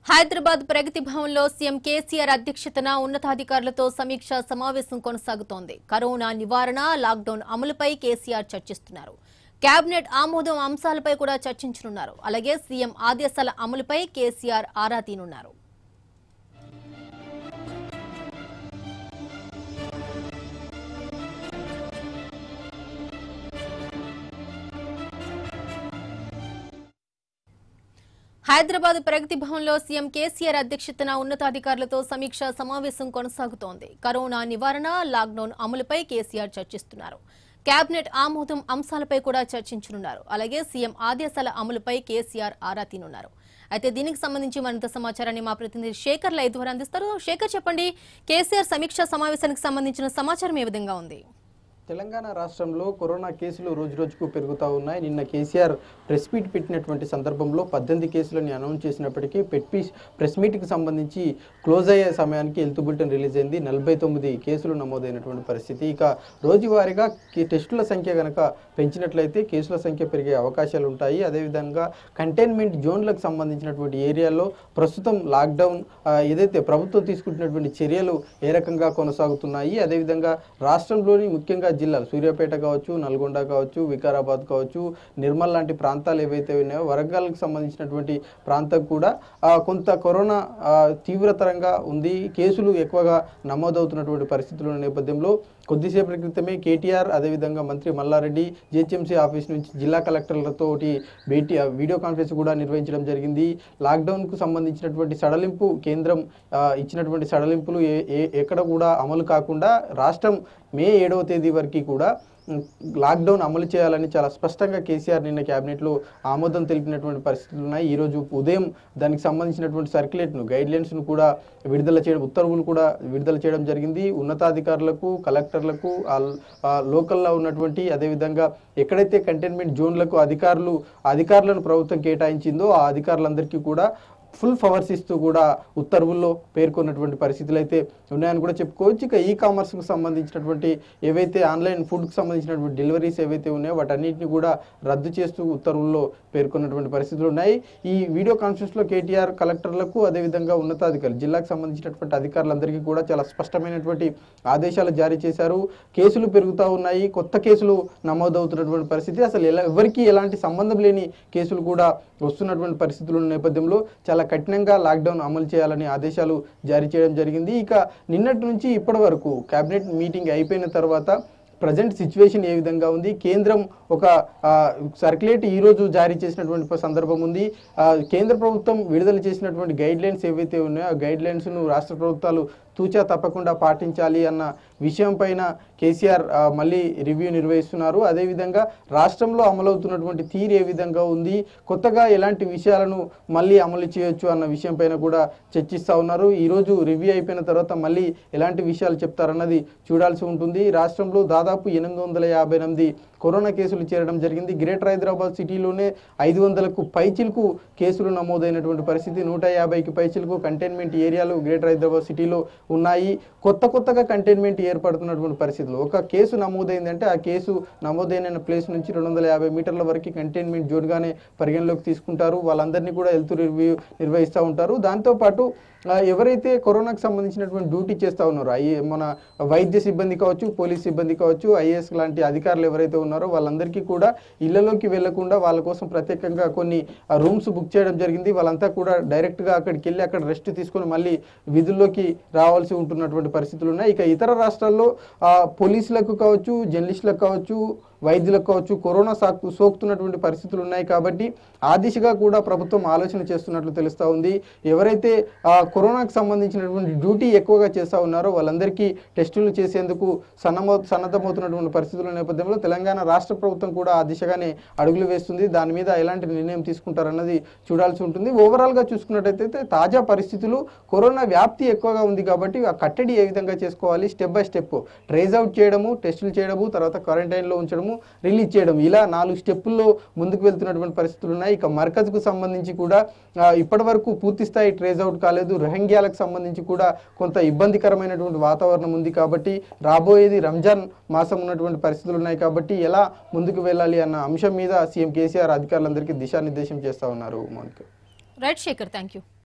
హైదరాబాద్ ప్రగతి భవన్లో సీఎం కేసీఆర్ అధ్యక్షతన ఉన్నతాధికారులతో సమీక్ష సమావేశం కొనసాగుతోంది కరోనా నివారణ లాక్డౌన్ అమలుపై కేసీఆర్ చర్చిస్తున్నారు కేబినెట్ ఆమోదం అంశాలపై కూడా చర్చించనున్నారు అలాగే సీఎం ఆదేశాల అమలుపై కేసీఆర్ ఆరా తీనున్నారు హైదరాబాద్ ప్రగతి భవన్లో సీఎం కేసీఆర్ అధ్యక్షతన ఉన్నతాధికారులతో సమీక్ష సమావేశం కొనసాగుతోంది కరోనా నివారణ లాక్డౌన్ అమలుపై కేసీఆర్ చర్చిస్తున్నారు కేబినెట్ ఆమోదం అంశాలపై కూడా చర్చించనున్నారు అలాగే సీఎం ఆదేశాల అమలుపై కేసీఆర్ ఆరా తీనున్నారు అయితే దీనికి సంబంధించి మరింత సమాచారాన్ని మా ప్రతినిధి శేఖర్ లైవ్ ద్వారా అందిస్తారు శేఖర్ చెప్పండి కేసీఆర్ సమీక్షా సమావేశానికి సంబంధించిన సమాచారం ఏ విధంగా ఉంది తెలంగాణ రాష్ట్రంలో కరోనా కేసులు రోజు రోజుకు పెరుగుతూ ఉన్నాయి నిన్న కేసీఆర్ ప్రెస్ మీట్ పెట్టినటువంటి సందర్భంలో పద్దెనిమిది కేసులని అనౌన్స్ చేసినప్పటికీ పెట్ పీస్ ప్రెస్ మీట్కి సంబంధించి క్లోజ్ అయ్యే సమయానికి హెల్త్ బులెటిన్ రిలీజ్ అయింది నలభై తొమ్మిది కేసులు నమోదైనటువంటి పరిస్థితి ఇక రోజువారీగా కి- టెస్టుల సంఖ్య కనుక పెంచినట్లయితే కేసుల సంఖ్య పెరిగే అవకాశాలు ఉంటాయి అదేవిధంగా కంటైన్మెంట్ జోన్లకు సంబంధించినటువంటి ఏరియాల్లో ప్రస్తుతం లాక్డౌన్ ఆ, ఏదైతే ప్రభుత్వం తీసుకుంటున్నటువంటి చర్యలు ఏ రకంగా కొనసాగుతున్నాయి అదేవిధంగా రాష్ట్రంలోని ముఖ్యంగా జిల్లాలు సూర్యాపేట కావచ్చు నల్గొండ కావచ్చు వికారాబాద్ కావచ్చు నిర్మల్ లాంటి ప్రాంతాలు ఏవైతే ఉన్నాయో వరంగల్కి సంబంధించినటువంటి ప్రాంతం కూడా ఆ, కొంత కరోనా ఆ, తీవ్రతరంగా ఉంది కేసులు ఎక్కువగా నమోదవుతున్నటువంటి పరిస్థితుల నేపథ్యంలో కొద్దిసేపటి క్రితమే కేటీఆర్ అదేవిధంగా మంత్రి మల్లారెడ్డి జిహెచ్ఎంసీ ఆఫీస్ నుంచి జిల్లా కలెక్టర్లతో భేటీ ఆ, వీడియో కాన్ఫరెన్స్ కూడా నిర్వహించడం జరిగింది లాక్డౌన్కు సంబంధించినటువంటి సడలింపు కేంద్రం ఆ, ఇచ్చినటువంటి సడలింపులు ఏ ఏ- ఎక్కడ కూడా అమలు కాకుండా రాష్ట్రం మే ఏడవ తేదీ వరకు కూడా ఉమ్, లాక్డౌన్ అమలు చేయాలని చాలా స్పష్టంగా కేసీఆర్ నిన్న క్యాబినెట్లో ఆమోదం తెలిపినటువంటి పరిస్థితులు ఉన్నాయి ఈరోజు ఉదయం దానికి సంబంధించినటువంటి సర్క్యులేట్ను గైడ్లైన్స్ను కూడా విడుదల చేయడం ఉత్తర్వులు కూడా విడుదల చేయడం జరిగింది ఉన్నతాధికారులకు కలెక్టర్లకు ఆ ల్- ఆ లోకల్లో ఉన్నటువంటి అదేవిధంగా ఎక్కడైతే కంటైన్మెంట్ జోన్లకు అధికారులు అధికారులను ప్రభుత్వం కేటాయించిందో ఆ అధికారులందరికీ కూడా ఫుల్ పవర్స్ ఇస్తూ కూడా ఉత్తర్వుల్లో పేర్కొన్నటువంటి పరిస్థితులు అయితే ఉన్నాయని కూడా చెప్పుకోవచ్చు ఇక ఈ కామర్స్కు సంబంధించినటువంటి ఏవైతే ఆన్లైన్ ఫుడ్కి సంబంధించినటువంటి డెలివరీస్ ఏవైతే ఉన్నాయో వాటన్నిటిని కూడా రద్దు చేస్తూ ఉత్తర్వుల్లో పేర్కొన్నటువంటి పరిస్థితులు ఉన్నాయి ఈ వీడియో కాన్ఫరెన్స్లో కేటీఆర్ కలెక్టర్లకు అదేవిధంగా ఉన్నతాధికారులు జిల్లాకు సంబంధించినటువంటి అధికారులందరికీ కూడా చాలా స్పష్టమైనటువంటి ఆదేశాలు జారీ చేశారు కేసులు పెరుగుతూ ఉన్నాయి కొత్త కేసులు నమోదవుతున్నటువంటి పరిస్థితి అసలు ఎలా ఎవరికి ఎలాంటి సంబంధం లేని కేసులు కూడా వస్తున్నటువంటి పరిస్థితుల నేపథ్యంలో చాలా కఠినంగా లాక్డౌన్ అమలు చేయాలని ఆదేశాలు జారీ చేయడం జరిగింది ఇక నిన్నటి నుంచి ఇప్పటి వరకు కేబినెట్ మీటింగ్ అయిపోయిన తర్వాత ప్రజెంట్ సిచ్యువేషన్ ఏ విధంగా ఉంది కేంద్రం ఒక ఆ, సర్క్యులేట్ ఈ రోజు జారీ చేసినటువంటి ప- సందర్భం ఉంది ఆ, కేంద్ర ప్రభుత్వం విడుదల చేసినటువంటి గైడ్ లైన్స్ ఏవైతే ఉన్నాయో ఆ గైడ్ లైన్స్ను రాష్ట్ర ప్రభుత్వాలు తూచా తప్పకుండా పాటించాలి అన్న విషయం పైన కేసీఆర్ ఆ, మళ్ళీ రివ్యూ నిర్వహిస్తున్నారు అదేవిధంగా రాష్ట్రంలో అమలవుతున్నటువంటి తీరు ఏ విధంగా ఉంది కొత్తగా ఎలాంటి విషయాలను మళ్ళీ అమలు చేయొచ్చు అన్న విషయం పైన కూడా చర్చిస్తూ ఉన్నారు ఈరోజు రివ్యూ అయిపోయిన తర్వాత మళ్ళీ ఎలాంటి విషయాలు చెప్తారన్నది చూడాల్సి ఉంటుంది రాష్ట్రంలో దాదాపు ఎనిమిది వందల యాభై ఎనిమిది కరోనా కేసులు చేరడం జరిగింది గ్రేటర్ హైదరాబాద్ సిటీలోనే ఐదు వందలకు పైచిలకు కేసులు నమోదైనటువంటి పరిస్థితి నూట యాభైకి పైచిలకు కంటైన్మెంట్ ఏరియాలు గ్రేటర్ హైదరాబాద్ సిటీలో ఉన్నాయి కొత్త కొత్తగా కంటైన్మెంట్ ఏర్పడుతున్నటువంటి పరిస్థితులు ఒక కేసు నమోదైందంటే ఆ కేసు నమోదైన ప్లేస్ నుంచి రెండు వందల యాభై మీటర్ల వరకు కంటైన్మెంట్ జోన్గానే పరిగణలోకి తీసుకుంటారు వాళ్ళందరినీ కూడా హెల్త్ రివ్యూ నిర్వహిస్తూ ఉంటారు దాంతోపాటు ఆ, ఎవరైతే కరోనాకు సంబంధించినటువంటి డ్యూటీ చేస్తూ ఉన్నారో ఐ మన వైద్య సిబ్బంది కావచ్చు పోలీస్ సిబ్బంది కావచ్చు ఐఏఎస్ లాంటి అధికారులు ఎవరైతే ఉన్నారో వాళ్ళందరికీ కూడా ఇళ్లలోకి వెళ్లకుండా వాళ్ళ కోసం ప్రత్యేకంగా కొన్ని రూమ్స్ బుక్ చేయడం జరిగింది వాళ్ళంతా కూడా డైరెక్ట్గా అక్కడికి వెళ్ళి అక్కడ రెస్ట్ తీసుకొని మళ్ళీ విధుల్లోకి రావాల్సి ఉంటున్నటువంటి పరిస్థితులు ఉన్నాయి ఇక ఇతర రాష్ట్రాల్లో ఆ, పోలీసులకు కావచ్చు జర్నలిస్టులకు కావచ్చు వైద్యులకు కావచ్చు కరోనా సాకు సోకుతున్నటువంటి పరిస్థితులు ఉన్నాయి కాబట్టి ఆ దిశగా కూడా ప్రభుత్వం ఆలోచన చేస్తున్నట్లు తెలుస్తూ ఉంది ఎవరైతే ఆ, కరోనాకు సంబంధించినటువంటి డ్యూటీ ఎక్కువగా చేస్తూ ఉన్నారో వాళ్ళందరికీ టెస్టులు చేసేందుకు సన్నమో సన్నద్ధమవుతున్నటువంటి పరిస్థితుల నేపథ్యంలో తెలంగాణ రాష్ట్ర ప్రభుత్వం కూడా ఆ దిశగానే అడుగులు వేస్తుంది దాని మీద ఎలాంటి నిర్ణయం తీసుకుంటారన్నది చూడాల్సి ఉంటుంది ఓవరాల్గా చూసుకున్నట్టయితే తాజా పరిస్థితులు కరోనా వ్యాప్తి ఎక్కువగా ఉంది కాబట్టి ఆ కట్టడి ఏ విధంగా చేసుకోవాలి step by step trace out చేయడము టెస్టులు చేయడము తర్వాత క్వారంటైన్లో ఉంచడము రిలీజ్ చేయడం ఇలా నాలుగు స్టెప్పుల్లో ముందుకు వెళ్తున్నటువంటి పరిస్థితులు ఉన్నాయి ఇక మర్కజ్కు సంబంధించి కూడా ఆ, ఇప్పటి వరకు పూర్తి స్థాయి ట్రేజ్ అవుట్ కాలేదు రోహింగ్యాలకు సంబంధించి కూడా కొంత ఇబ్బందికరమైనటువంటి వాతావరణం ఉంది కాబట్టి రాబోయేది రంజాన్ మాసం ఉన్నటువంటి పరిస్థితులు ఉన్నాయి కాబట్టి ఎలా ముందుకు వెళ్ళాలి అన్న అంశం మీద సీఎం కేసీఆర్ అధికారులందరికీ దిశానిర్దేశం చేస్తా ఉన్నారు Mounika right Shekhar thank you